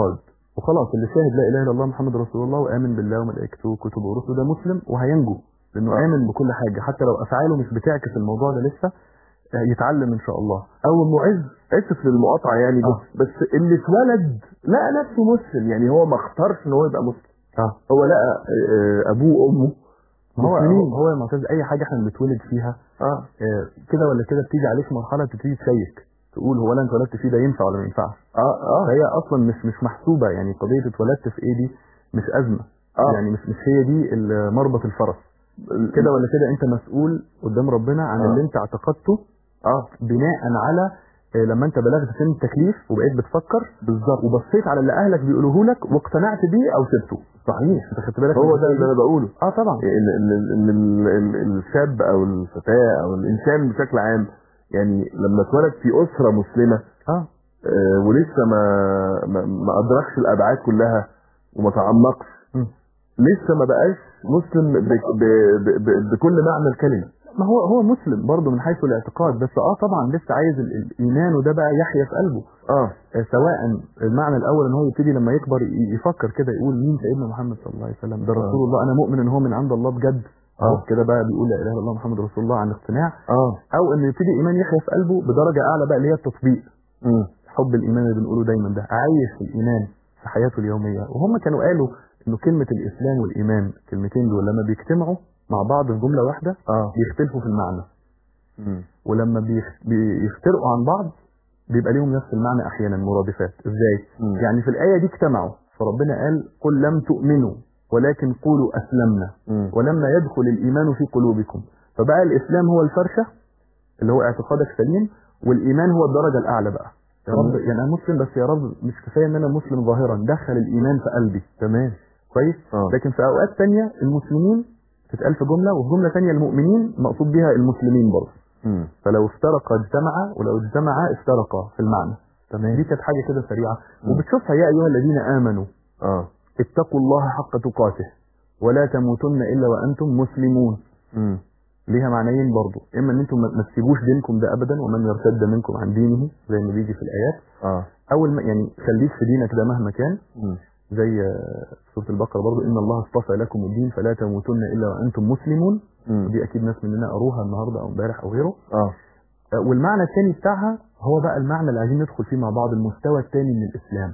Speaker 3: وخلاص اللي شاهد لا اله الا الله محمد رسول الله وامن بالله وملائكته وكتبه ورسله ده مسلم وهينجو لانه
Speaker 2: آه.
Speaker 3: امن بكل حاجه حتى لو افعاله مش بتعكس الموضوع ده لسه آه، يتعلم ان شاء الله
Speaker 2: او معز اسف للمقاطعه يعني بس بس اللي اتولد لقى نفسه مسلم يعني هو ما اختارش ان هو يبقى مسلم
Speaker 3: اه
Speaker 2: هو لقى آه، ابوه وامه
Speaker 3: ما هو
Speaker 2: مسلمين.
Speaker 3: هو هو يا معتز اي حاجه احنا بنتولد فيها
Speaker 2: اه
Speaker 3: آه، كده ولا كده بتيجي عليك مرحله تبتدي تشيك تقول هو انا اتولدت فيه ده ينفع ولا ما ينفعش
Speaker 2: اه اه
Speaker 3: فهي اصلا مش مش محسوبه يعني قضيه اتولدت في ايه دي مش ازمه
Speaker 2: آه.
Speaker 3: يعني مش مش هي دي ال- مربط الفرس كده ولا كده انت مسؤول قدام ربنا عن
Speaker 2: آه.
Speaker 3: اللي انت اعتقدته
Speaker 2: اه
Speaker 3: بناء على آه، لما انت بلغت سن التكليف وبقيت بتفكر بالظبط وبصيت على اللي اهلك بيقولوه لك واقتنعت بيه او سبته
Speaker 2: صحيح
Speaker 3: انت خدت بالك
Speaker 2: هو
Speaker 3: من
Speaker 2: ده
Speaker 3: الحتة
Speaker 2: اللي
Speaker 3: دي؟
Speaker 2: انا بقوله
Speaker 3: اه طبعا
Speaker 2: ان ان ان ال- ال- الشاب او الفتاه او الانسان بشكل عام يعني لما اتولد في اسره مسلمه
Speaker 3: اه
Speaker 2: آه، ولسه ما ما, ما ادركش الابعاد كلها وما تعمقش
Speaker 3: مم.
Speaker 2: لسه ما بقاش مسلم ب ب ب ب بكل معنى الكلمه
Speaker 3: ما هو هو مسلم برضه من حيث الاعتقاد بس اه طبعا لسه عايز ال- الايمان وده بقى يحيا في قلبه
Speaker 2: اه
Speaker 3: آه، سواء المعنى الاول ان هو يبتدي لما يكبر ي- يفكر كده يقول مين سيدنا محمد صلى الله عليه وسلم ده رسول الله انا مؤمن ان هو من عند الله بجد
Speaker 2: آه.
Speaker 3: اه كده بقى بيقول لا اله الا الله محمد رسول الله عن اقتناع
Speaker 2: اه
Speaker 3: او انه يبتدي ايمان يحيا في قلبه بدرجه اعلى بقى اللي هي التطبيق
Speaker 2: مم.
Speaker 3: حب الايمان اللي بنقوله دايما ده عايش في الايمان في حياته اليوميه وهم كانوا قالوا انه كلمه الاسلام والايمان الكلمتين دول لما بيجتمعوا مع بعض في جمله واحده
Speaker 2: اه
Speaker 3: بيختلفوا في المعنى
Speaker 2: مم.
Speaker 3: ولما بيخ- بيفترقوا عن بعض بيبقى ليهم نفس المعنى احيانا مرادفات ازاي
Speaker 2: مم.
Speaker 3: يعني في الايه دي اجتمعوا فربنا قال قل لم تؤمنوا ولكن قولوا اسلمنا
Speaker 2: مم.
Speaker 3: ولما يدخل الايمان في قلوبكم فبقى الاسلام هو الفرشه اللي هو اعتقادك سليم والايمان هو الدرجه الاعلى بقى يا رب
Speaker 2: تمام.
Speaker 3: يعني انا مسلم بس يا رب مش كفايه ان انا مسلم ظاهرا دخل الايمان في قلبي
Speaker 2: تمام
Speaker 3: كويس
Speaker 2: اه
Speaker 3: لكن في اوقات تانية المسلمين تتقال في جمله وفي جمله تانية المؤمنين مقصود بها المسلمين برضه
Speaker 2: مم.
Speaker 3: فلو افترقا اجتمعا ولو اجتمعا افترقا في المعنى
Speaker 2: تمام
Speaker 3: دي كانت حاجه كده سريعه
Speaker 2: مم.
Speaker 3: وبتشوفها يا ايها الذين امنوا
Speaker 2: اه
Speaker 3: اتقوا الله حق تقاته ولا تموتن الا وانتم مسلمون
Speaker 2: مم.
Speaker 3: ليها معنيين برضو اما ان انتم ما ما تسيبوش دينكم ده ابدا ومن يرتد منكم عن دينه زي ما بيجي في الايات
Speaker 2: اه
Speaker 3: اول ما يعني خليك في دينك ده مهما كان
Speaker 2: مم.
Speaker 3: زي آه، سوره البقره برضو ان الله اصطفى لكم الدين فلا تموتن الا وانتم مسلمون
Speaker 2: مم.
Speaker 3: دي اكيد ناس مننا قروها النهارده او امبارح او غيره
Speaker 2: اه
Speaker 3: آه، والمعنى الثاني بتاعها هو بقى المعنى اللي عايزين ندخل فيه مع بعض المستوى الثاني من الاسلام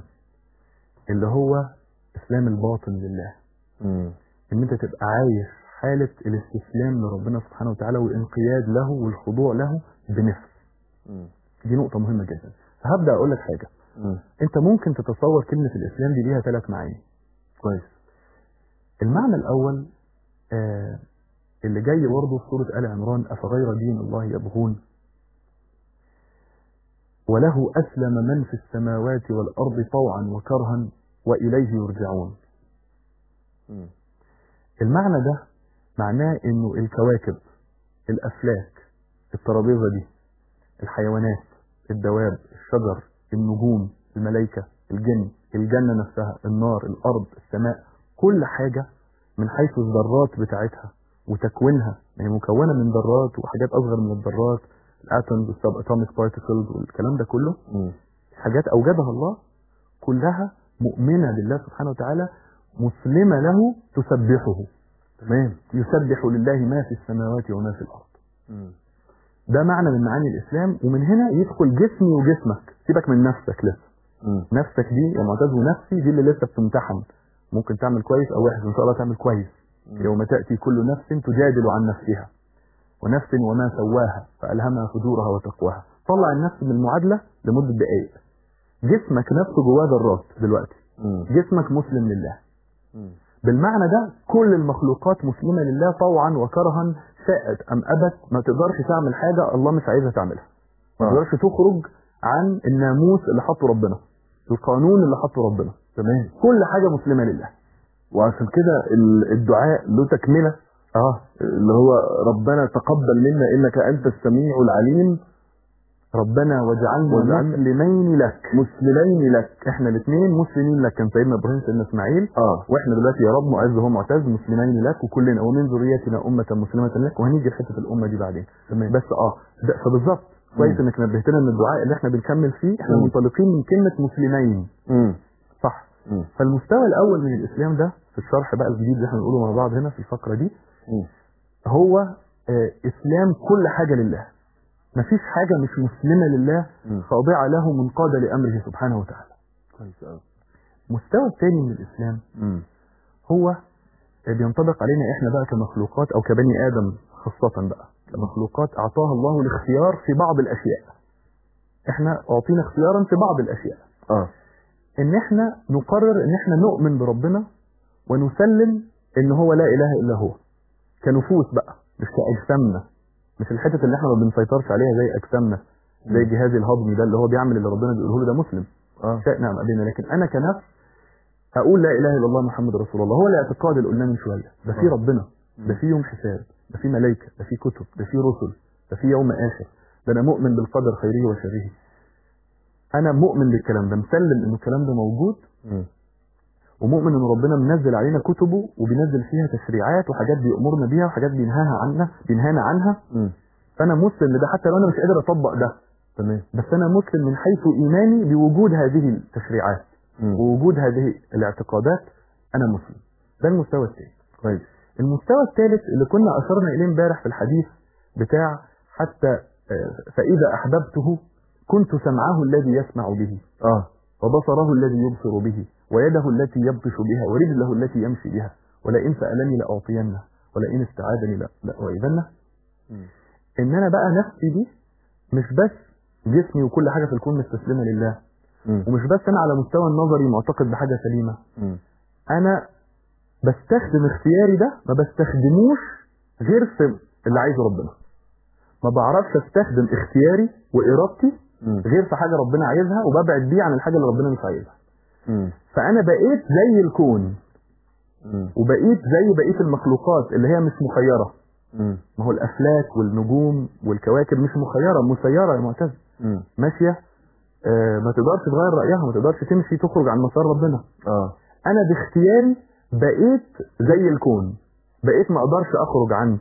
Speaker 3: اللي هو اسلام الباطن لله
Speaker 2: مم.
Speaker 3: ان انت تبقى عايش حاله الاستسلام لربنا سبحانه وتعالى والانقياد له والخضوع له بنفس
Speaker 2: مم.
Speaker 3: دي نقطه مهمه جدا فهبدا اقول لك حاجه
Speaker 2: مم.
Speaker 3: انت ممكن تتصور كلمه الاسلام دي ليها ثلاث معاني
Speaker 2: كويس
Speaker 3: المعنى الاول آه اللي جاي برضه في سوره ال عمران افغير دين الله يبغون وله اسلم من في السماوات والارض طوعا وكرها واليه يرجعون
Speaker 2: مم.
Speaker 3: المعنى ده معناه انه الكواكب الافلاك الترابيزه دي الحيوانات الدواب الشجر النجوم الملائكه الجن الجنه نفسها النار الارض السماء كل حاجه من حيث الذرات بتاعتها وتكوينها هي مكونه من ذرات وحاجات اصغر من الذرات الاتومز والسب اتوميك بارتكلز والكلام ده كله
Speaker 2: مم.
Speaker 3: حاجات اوجدها الله كلها مؤمنه بالله سبحانه وتعالى مسلمه له تسبحه
Speaker 2: تمام
Speaker 3: يسبح لله ما في السماوات وما في الارض
Speaker 2: مم.
Speaker 3: ده معنى من معاني الاسلام ومن هنا يدخل جسمي وجسمك سيبك من نفسك لسه
Speaker 2: مم.
Speaker 3: نفسك دي يا معتز ونفسي دي اللي لسه بتمتحن ممكن تعمل كويس او وحش ان شاء الله تعمل كويس يوم تاتي كل نفس تجادل عن نفسها ونفس وما سواها فالهمها فجورها وتقواها طلع النفس من المعادله لمده دقائق جسمك نفسه جواه ذرات دلوقتي
Speaker 2: مم.
Speaker 3: جسمك مسلم لله
Speaker 2: مم.
Speaker 3: بالمعنى ده كل المخلوقات مسلمة لله طوعا وكرها شاءت أم أبت ما تقدرش تعمل حاجة الله مش عايزها تعملها ما
Speaker 2: آه.
Speaker 3: تقدرش تخرج عن الناموس اللي حطه ربنا القانون اللي حطه ربنا
Speaker 2: تمام
Speaker 3: كل حاجة مسلمة لله
Speaker 2: وعشان كده ال- الدعاء له تكمله
Speaker 3: اه
Speaker 2: اللي هو ربنا تقبل منا انك انت السميع العليم
Speaker 3: ربنا واجعلنا
Speaker 2: واجعلنا-
Speaker 3: مسلمين لك
Speaker 2: مسلمين لك
Speaker 3: احنا الاثنين مسلمين لك كان سيدنا ابراهيم سيدنا اسماعيل
Speaker 2: اه
Speaker 3: واحنا دلوقتي يا رب معز وهو معتز مسلمين لك وكلنا ومن ذريتنا امه مسلمه لك وهنيجي لحته الامه دي بعدين
Speaker 2: تمام
Speaker 3: بس اه ده فبالظبط كويس
Speaker 2: مم.
Speaker 3: انك نبهتنا ان الدعاء اللي احنا بنكمل فيه احنا
Speaker 2: مم.
Speaker 3: منطلقين من كلمه مسلمين
Speaker 2: مم.
Speaker 3: صح
Speaker 2: مم.
Speaker 3: فالمستوى الاول من الاسلام ده في الشرح بقى الجديد اللي احنا بنقوله مع بعض هنا في الفقره دي
Speaker 2: مم.
Speaker 3: هو آه، اسلام كل حاجه لله مفيش حاجه مش مسلمه لله
Speaker 2: مم.
Speaker 3: خاضعه له منقاده لامره سبحانه وتعالى
Speaker 2: كويس قوي
Speaker 3: المستوى الثاني من الاسلام
Speaker 2: مم.
Speaker 3: هو بينطبق علينا احنا بقى كمخلوقات او كبني ادم خاصة بقى كمخلوقات اعطاها الله الاختيار في بعض الاشياء احنا اعطينا اختيارا في بعض الاشياء
Speaker 2: اه
Speaker 3: ان احنا نقرر ان احنا نؤمن بربنا ونسلم ان هو لا اله الا هو كنفوس بقى مش كاجسامنا مش الحتة اللي احنا ما بنسيطرش عليها زي اجسامنا زي
Speaker 2: مم.
Speaker 3: جهازي الهضمي ده اللي هو بيعمل اللي ربنا بيقوله له ده مسلم
Speaker 2: اه
Speaker 3: شئنا ام ابينا لكن انا كنفس اقول لا اله الا الله محمد رسول الله هو الاعتقاد اللي قلناه من شويه ده في
Speaker 2: آه.
Speaker 3: ربنا ده في يوم حساب ده في ملائكه ده في كتب ده في رسل ده في يوم اخر ده انا مؤمن بالقدر خيره وشره انا مؤمن بالكلام ده مسلم ان الكلام ده موجود
Speaker 2: مم.
Speaker 3: ومؤمن ان ربنا منزل علينا كتبه وبينزل فيها تشريعات وحاجات بيأمرنا بيها وحاجات بينهاها عنها بينهانا عنها
Speaker 2: مم.
Speaker 3: فانا مسلم لده حتى لو انا مش قادر اطبق ده
Speaker 2: تمام
Speaker 3: بس انا مسلم من حيث ايماني بوجود هذه التشريعات
Speaker 2: مم.
Speaker 3: ووجود هذه الاعتقادات انا مسلم ده المستوى الثاني
Speaker 2: كويس
Speaker 3: المستوى الثالث اللي كنا اشرنا اليه امبارح في الحديث بتاع حتى آه، فاذا احببته كنت سمعه الذي يسمع به
Speaker 2: اه
Speaker 3: وبصره الذي يبصر به ويده التي يبطش بها ورجله التي يمشي بها ولئن سالني لاعطينه ولئن استعاذني لا- لاؤذنه
Speaker 2: مم.
Speaker 3: ان انا بقى نفسي دي مش بس جسمي وكل حاجه في الكون مستسلمه لله
Speaker 2: مم.
Speaker 3: ومش بس انا على مستوى النظري معتقد بحاجه سليمه
Speaker 2: مم.
Speaker 3: انا بستخدم اختياري ده ما بستخدموش غير في اللي عايزه ربنا ما بعرفش استخدم اختياري وارادتي
Speaker 2: مم.
Speaker 3: غير في حاجه ربنا عايزها وببعد بيه عن الحاجه اللي ربنا مش عايزها
Speaker 2: مم.
Speaker 3: فانا بقيت زي الكون
Speaker 2: مم.
Speaker 3: وبقيت زي بقيه المخلوقات اللي هي مش مخيره
Speaker 2: مم.
Speaker 3: ما هو الافلاك والنجوم والكواكب مش مخيره مسيره يا معتز
Speaker 2: مم.
Speaker 3: ماشيه آه ما تقدرش تغير رايها ما تقدرش تمشي تخرج عن مسار ربنا
Speaker 2: اه
Speaker 3: انا باختياري بقيت زي الكون بقيت ما اقدرش اخرج عن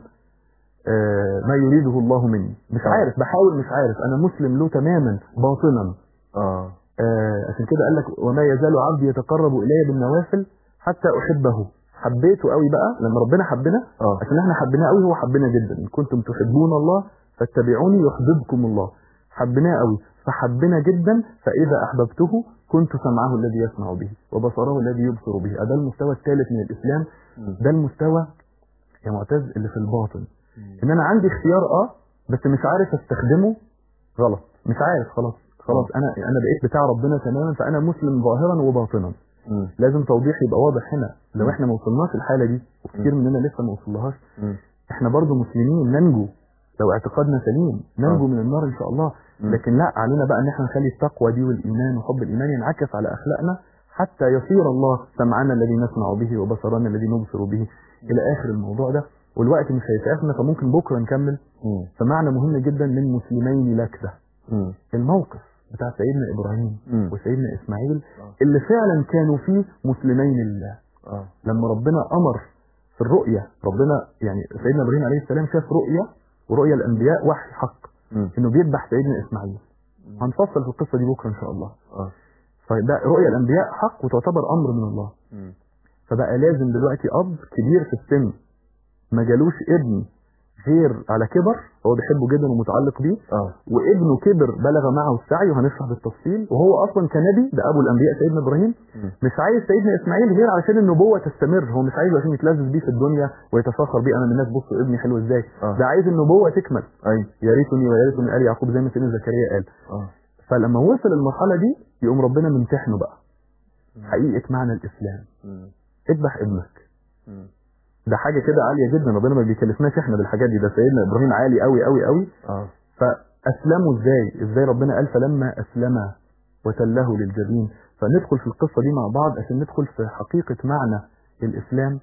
Speaker 3: آه، ما يريده الله مني مش
Speaker 2: آه.
Speaker 3: عارف بحاول مش عارف انا مسلم له تماما باطنا
Speaker 2: اه
Speaker 3: آه، عشان كده قال لك وما يزال عبدي يتقرب الي بالنوافل حتى احبه حبيته قوي بقى لما ربنا حبنا
Speaker 2: اه
Speaker 3: عشان احنا حبيناه قوي هو حبنا جدا ان كنتم تحبون الله فاتبعوني يحببكم الله حبيناه قوي فحبنا جدا فاذا احببته كنت سمعه الذي يسمع به وبصره الذي يبصر به ده المستوى الثالث من الاسلام
Speaker 2: مم.
Speaker 3: ده المستوى يا معتز اللي في الباطن ان انا عندي اختيار اه بس مش عارف استخدمه غلط مش عارف خلاص خلاص انا انا بقيت بتاع ربنا تماما فانا مسلم ظاهرا وباطنا
Speaker 2: مم.
Speaker 3: لازم توضيح يبقى واضح هنا لو
Speaker 2: مم.
Speaker 3: احنا ما وصلناش الحاله دي وكتير مننا لسه ما وصلهاش
Speaker 2: مم.
Speaker 3: احنا برضو مسلمين ننجو لو اعتقادنا سليم ننجو
Speaker 2: آه.
Speaker 3: من النار ان شاء الله
Speaker 2: مم.
Speaker 3: لكن لا علينا بقى ان احنا نخلي التقوى دي والايمان وحب الايمان ينعكس على اخلاقنا حتى يصير الله سمعنا الذي نسمع به وبصرنا الذي نبصر به الى اخر الموضوع ده والوقت مش هيسعفنا فممكن بكره نكمل
Speaker 2: مم.
Speaker 3: فمعنى مهم جدا من مسلمين لك ده
Speaker 2: مم.
Speaker 3: الموقف بتاع سيدنا ابراهيم
Speaker 2: مم.
Speaker 3: وسيدنا اسماعيل
Speaker 2: آه.
Speaker 3: اللي فعلا كانوا فيه مسلمين لله
Speaker 2: اه
Speaker 3: لما ربنا امر في الرؤية ربنا يعني سيدنا ابراهيم عليه السلام شاف رؤية ورؤية الانبياء وحي حق
Speaker 2: مم.
Speaker 3: انه بيذبح سيدنا اسماعيل هنفصل في القصة دي بكرة ان شاء الله
Speaker 2: اه
Speaker 3: فده رؤية الانبياء حق وتعتبر امر من الله
Speaker 2: مم.
Speaker 3: فبقى لازم دلوقتي اب كبير في السن ما جالوش ابن غير على كبر هو بيحبه جدا ومتعلق بيه
Speaker 2: اه
Speaker 3: وابنه كبر بلغ معه السعي وهنشرح بالتفصيل وهو اصلا كنبي ده ابو الانبياء سيدنا ابراهيم
Speaker 2: مم.
Speaker 3: مش عايز سيدنا اسماعيل غير علشان النبوه تستمر هو مش عايزه عشان يتلذذ بيه في الدنيا ويتفاخر بيه انا من الناس بصوا ابني حلو ازاي
Speaker 2: آه.
Speaker 3: ده عايز النبوه تكمل
Speaker 2: اي
Speaker 3: يا ريتني ويرث من ال يعقوب زي ما سيدنا زكريا قال
Speaker 2: اه
Speaker 3: فلما وصل المرحله دي يقوم ربنا ممتحنه بقى حقيقه معنى الاسلام
Speaker 2: مم.
Speaker 3: اذبح ابنك
Speaker 2: مم.
Speaker 3: ده حاجه كده عاليه جدا ربنا ما بيكلفناش احنا بالحاجات دي ده سيدنا ابراهيم عالي قوي قوي قوي
Speaker 2: اه
Speaker 3: فاسلموا ازاي ازاي ربنا قال فلما اسلم وتله للجبين فندخل في القصه دي مع بعض عشان ندخل في حقيقه معنى الاسلام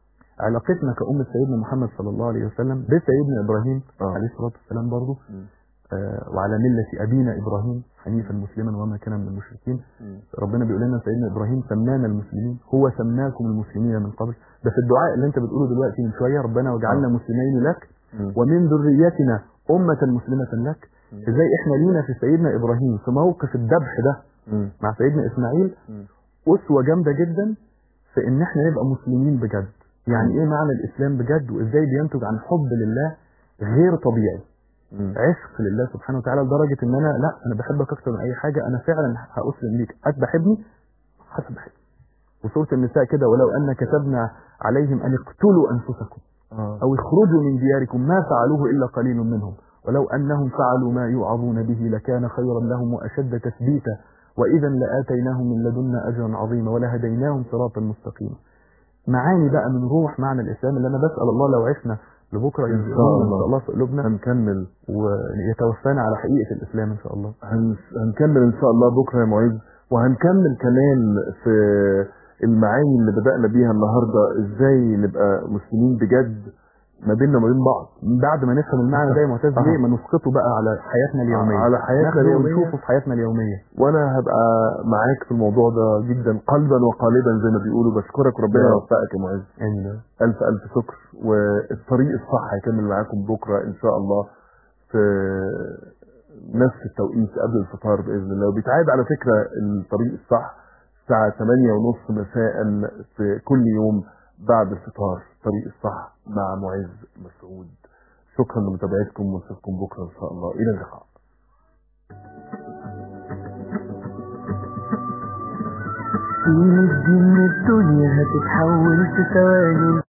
Speaker 3: علاقتنا كأمة سيدنا محمد صلى الله عليه وسلم بسيدنا إبراهيم
Speaker 2: آه.
Speaker 3: عليه الصلاة والسلام برضه
Speaker 2: مم.
Speaker 3: آه وعلى ملة أبينا إبراهيم حنيفا مسلما وما كان من المشركين
Speaker 2: مم.
Speaker 3: ربنا بيقول لنا سيدنا إبراهيم سمانا المسلمين هو سماكم المسلمين من قبل ده في الدعاء اللي أنت بتقوله دلوقتي من شوية ربنا وجعلنا
Speaker 2: آه.
Speaker 3: مسلمين لك
Speaker 2: مم.
Speaker 3: ومن ذريتنا أمة مسلمة لك
Speaker 2: مم.
Speaker 3: ازاي احنا لينا في سيدنا إبراهيم في موقف الذبح ده
Speaker 2: مم.
Speaker 3: مع سيدنا إسماعيل
Speaker 2: مم.
Speaker 3: اسوه جامده جدا في ان احنا نبقى مسلمين بجد يعني ايه معنى الاسلام بجد وازاي بينتج عن حب لله غير طبيعي
Speaker 2: مم.
Speaker 3: عشق لله سبحانه وتعالى لدرجه ان انا لا انا بحبك اكتر من اي حاجه انا فعلا هاسلم ليك هتبحبني هتبحبني وسوره النساء كده ولو ان كتبنا عليهم ان اقتلوا انفسكم
Speaker 2: آه.
Speaker 3: أو اخرجوا من دياركم ما فعلوه إلا قليل منهم ولو أنهم فعلوا ما يوعظون به لكان خيرا لهم وأشد تثبيتا وإذا لآتيناهم من لدنا أجرا عظيما ولهديناهم صراطا مستقيما معاني بقى من روح معنى الإسلام اللي أنا بسأل الله لو عشنا لبكرة
Speaker 2: إن شاء
Speaker 3: يرزقنا إن
Speaker 2: الله.
Speaker 3: شاء الله في قلوبنا
Speaker 2: هنكمل
Speaker 3: ويتوفانا على حقيقة الإسلام إن شاء الله
Speaker 2: هن... هنكمل ان شاء الله بكره يا معز وهنكمل كمان في المعاني اللي بدأنا بيها النهارده ازاي نبقى مسلمين بجد ما بيننا وما بين بعض
Speaker 3: بعد ما نفهم المعنى ده يا معتز
Speaker 2: آه.
Speaker 3: ليه ما نسقطه بقى على حياتنا اليومية
Speaker 2: على حياتنا
Speaker 3: ناخده
Speaker 2: اليومية.
Speaker 3: ونشوفه في حياتنا اليومية
Speaker 2: وانا هبقى معاك في الموضوع ده جدا قلبا وقالبا زي ما بيقولوا بشكرك وربنا
Speaker 3: يا رب.
Speaker 2: يوفقك يا معز
Speaker 3: يعني
Speaker 2: الف الف شكر والطريق الصح هيكمل معاكم بكره ان شاء الله في نفس التوقيت قبل الفطار باذن الله وبيتعاد على فكره الطريق الصح الساعه 8 ونص مساء في كل يوم بعد الفطار الطريق الصح مع معز مسعود شكرا لمتابعتكم ونشوفكم بكره ان شاء الله الى اللقاء
Speaker 1: في الدين الدنيا هتتحول في ثواني